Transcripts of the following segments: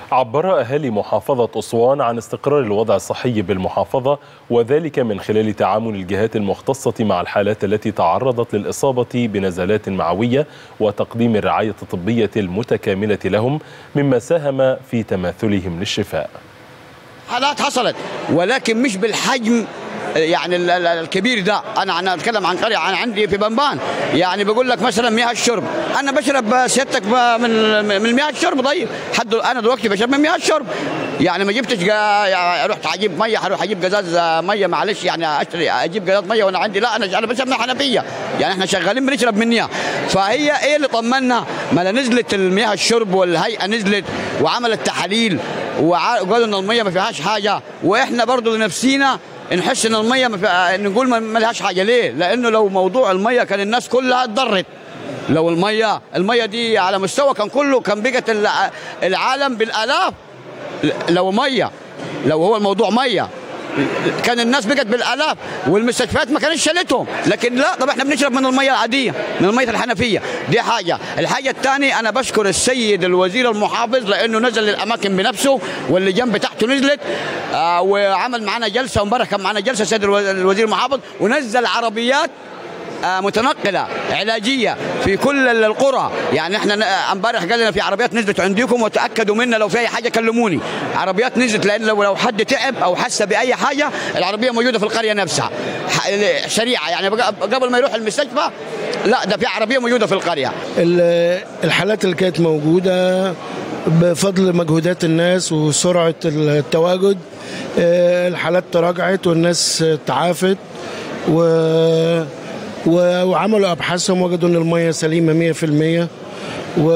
عبر أهالي محافظة أسوان عن استقرار الوضع الصحي بالمحافظة وذلك من خلال تعامل الجهات المختصة مع الحالات التي تعرضت للإصابة بنزلات معوية وتقديم الرعاية الطبية المتكاملة لهم مما ساهم في تماثلهم للشفاء حالات حصلت ولكن مش بالحجم يعني ال- ال- الكبير ده انا انا اتكلم عن قريه انا عندي في بنبان يعني بقول لك مثلا مياه الشرب انا بشرب سيادتك ب- من من مياه الشرب طيب حد انا دلوقتي بشرب من مياه الشرب يعني ما جبتش جا يعني رحت اجيب ميه هروح اجيب قزاز ميه معلش يعني اشتري اجيب قزاز ميه وانا عندي لا انا انا بشرب من حنفيه يعني احنا شغالين بنشرب منها فهي ايه اللي طمنا ما لا نزلت المياه الشرب والهيئه نزلت وعملت تحاليل وع- وقالوا ان الميه ما فيهاش حاجه واحنا برضو لنفسينا نحس ان الميه ما في... نقول ما ما لهاش حاجه ليه؟ لانه لو موضوع الميه كان الناس كلها اتضرت لو الميه الميه دي على مستوى كان كله كان بقت الع- العالم بالالاف لو ميه لو هو الموضوع ميه كان الناس بقت بالالاف والمستشفيات ما كانتش شالتهم لكن لا طب احنا بنشرب من الميه العاديه من الميه الحنفيه دي حاجه الحاجه الثانيه انا بشكر السيد الوزير المحافظ لانه نزل للاماكن بنفسه واللجان بتاعته نزلت آه وعمل معنا جلسه وامبارح كان معنا جلسه السيد الو- الوزير المحافظ ونزل عربيات آه، متنقله علاجيه في كل ال- القرى يعني احنا ن- آه، امبارح قال لنا في عربيات نزلت عندكم وتاكدوا منا لو في اي حاجه كلموني عربيات نزلت لان لو لو حد تعب او حس باي حاجه العربيه موجوده في القريه نفسها ح- ال- سريعه يعني بق- قبل ما يروح المستشفى لا ده في عربيه موجوده في القريه ال- الحالات اللي كانت موجودة بفضل مجهودات الناس وسرعة التواجد آه، الحالات تراجعت والناس تعافت و و- وعملوا ابحاثهم وجدوا ان الميه سليمه 100% و...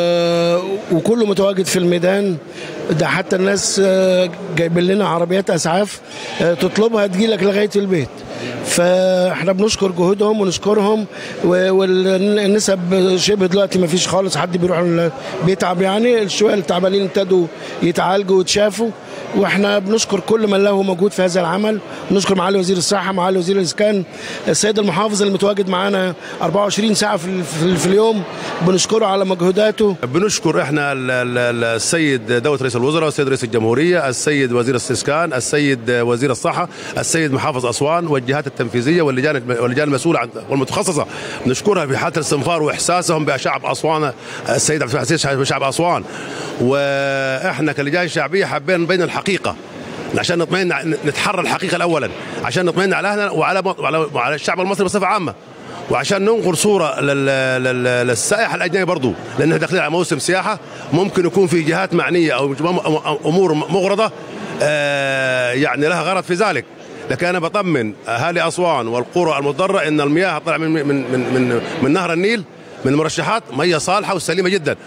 وكله متواجد في الميدان ده حتى الناس آه، جايبين لنا عربيات اسعاف آه، تطلبها تجيلك لغايه البيت فاحنا بنشكر جهودهم ونشكرهم و- والنسب شبه دلوقتي ما فيش خالص حد بيروح ال- بيتعب يعني الشويه التعبانين ابتدوا يتعالجوا ويتشافوا واحنا بنشكر كل من له موجود في هذا العمل نشكر معالي وزير الصحه معالي وزير الاسكان السيد المحافظ اللي متواجد معانا 24 ساعه في, ال- في, ال- في اليوم بنشكره على مجهوداته بنشكر احنا ال- ال- ال- السيد دوله رئيس الوزراء السيد رئيس الجمهوريه السيد وزير الاسكان السيد وزير الصحه السيد محافظ اسوان والجهات التنفيذيه واللجان واللجان المسؤوله عن والمتخصصه نشكرها في حاله الاستنفار واحساسهم بشعب اسوان السيد عبد الفتاح السيسي بشعب اسوان واحنا كلجان شعبيه حابين نبين الحقيقه عشان نطمئن نتحرى الحقيقه الاولا عشان نطمئن على اهلنا وعلى وعلى, وعلى الشعب المصري بصفه عامه وعشان ننقل صوره لل... لل... للسائح الاجنبي برضو لان احنا داخلين على موسم سياحه ممكن يكون في جهات معنيه او امور مغرضه آه يعني لها غرض في ذلك لكن انا بطمن اهالي اسوان والقرى المضره ان المياه طالعه من من من من, من نهر النيل من المرشحات ميه صالحه وسليمه جدا